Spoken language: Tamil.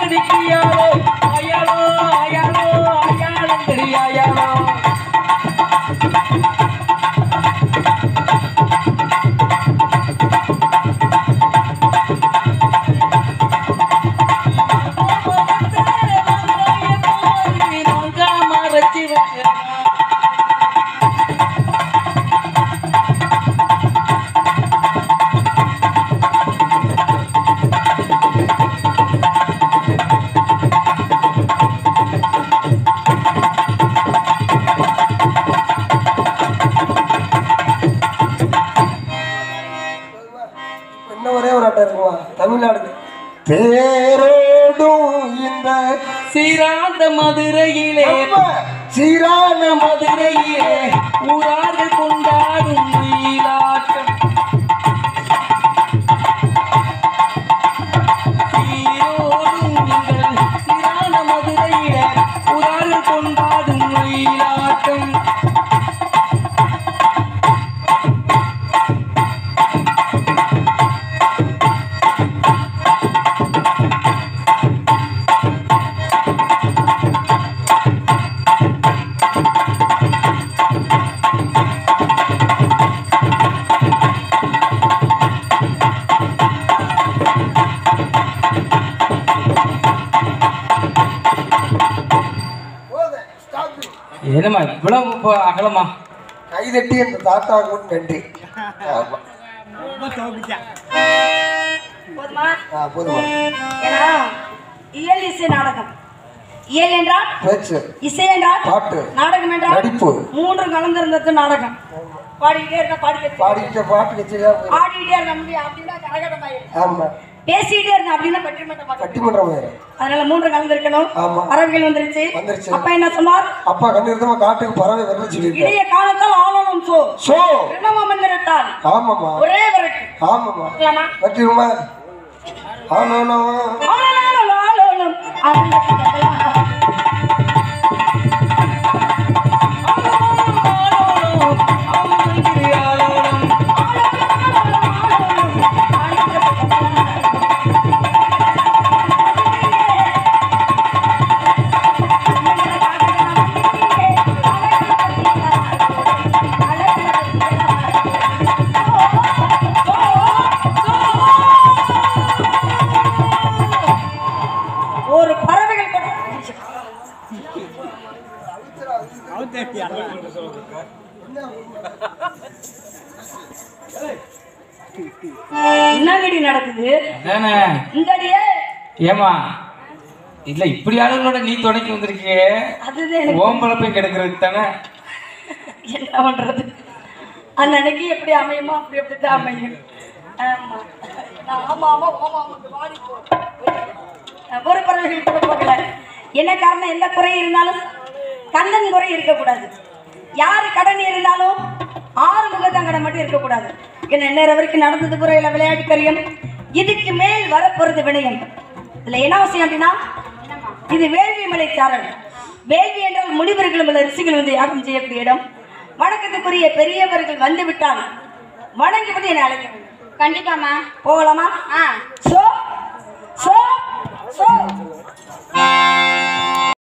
அடிக்கியாலோ அயாலோ அயாலோ அயாலம் தெரியாயாலோ மறைச்சி வச்சா இன்னும் ஒரே ஒரு ஆட்டம் இருக்குமா தமிழ்நாடு தேரோடும் இந்த சீராந்த மதுரையிலே நம்ம சீரான மதுரையிலே ஊரார்கள் கொண்டாடும் மயிலாட்டம் சீரோடும் எங்கள் சீரான மதுரையிலே ஊரார்கள் கொண்டாடும் மயிலாட்டம் போதும், stop. என்னம்மா இவ்வளவு இப்போ அகலமா கைதட்டி அந்த தாத்தாவுக்கு நன்றி ஆமா. போதுமா ஆ, போதுமா ஏன்னா இயல் இசை நாடகம் இயல் என்றால் பேச்சு இசை என்றால் பாட்டு நாடகம் என்றால் நடிப்பு மூன்று கலந்திருந்தது நாடகம் பாடிக்கிட்டே இருந்தா பாடிக்கிட்டே பாடிக்கிட்ட பாட்டு கச்சேரியா போயிடும். ஆடிக்கிட்டே இருந்த முடியும் அப்படின்னா கரகடமாயிரும் ஆமா பேசிக்கிட்டே இருந்தேன் அப்படின்னா பட்டிமன்றமாக பட்டிமன்றம் வேறு அதனால மூன்று கலந்திருக்கணும் ஆமா. பறவைகள் வந்துருச்சு வந்துருச்சு. அப்பா என்ன சொன்னார் அப்பா கண்ணு இருந்தமா காட்டுக்கு பறவை வரல சொல்லியிருக்கேன் இளைய காலத்தால் ஆளணும் சோ சோ பிரணவ மந்திரத்தால் ஆமாம்மா ஒரே வரட்டு ஆமாம்மா இல்லாமா வட்டிருமா ஆனோ ஆளணும் ஆளணும் ஆளணும் ஒரு பறவைகள் கூட என்னங்கடி நடக்குது அதானே இந்த அடியே ஏமா இல்ல இப்படி ஆளுங்களோட நீ துணைக்கு வந்திருக்கியே அதுதான் எனக்கு ஓம்பளப்பையும் கெடுக்கிறதுக்கு தானே என்ன பண்றது அன்னன்னைக்கு எப்படி அமையுமோ அப்படி அப்படித்தான் அமையும் ஆமா நான் ஆமா ஆமா ஆமா ஆமா வாடி போ ஒரு பறவைகள் கூட போகல என்ன காரணம் எந்த குறை இருந்தாலும் கண்ணன் குறை இருக்கக்கூடாது யாரு கடன் இருந்தாலும் ஆறு முகத்தங்கடம் மட்டும் இருக்கக்கூடாது என்ன நேரம் வரைக்கும் நடந்தது குறையில விளையாட்டு கரியம் இதுக்கு மேல் வரப்போறது வினயம் இதுல என்ன அவசியம் அப்படின்னா இது வேள்வி மலை சாரல் வேள்வி என்றால் முனிவர்களும் உள்ள ரிஷிகள் வந்து யாகம் செய்யக்கூடிய இடம் வணக்கத்துக்குரிய பெரியவர்கள் வந்து விட்டால் வணங்கிவிட்டு என்னை அழைக்க வேண்டும் கண்டிப்பாமா போகலாமா ஆ சோ சோ சோ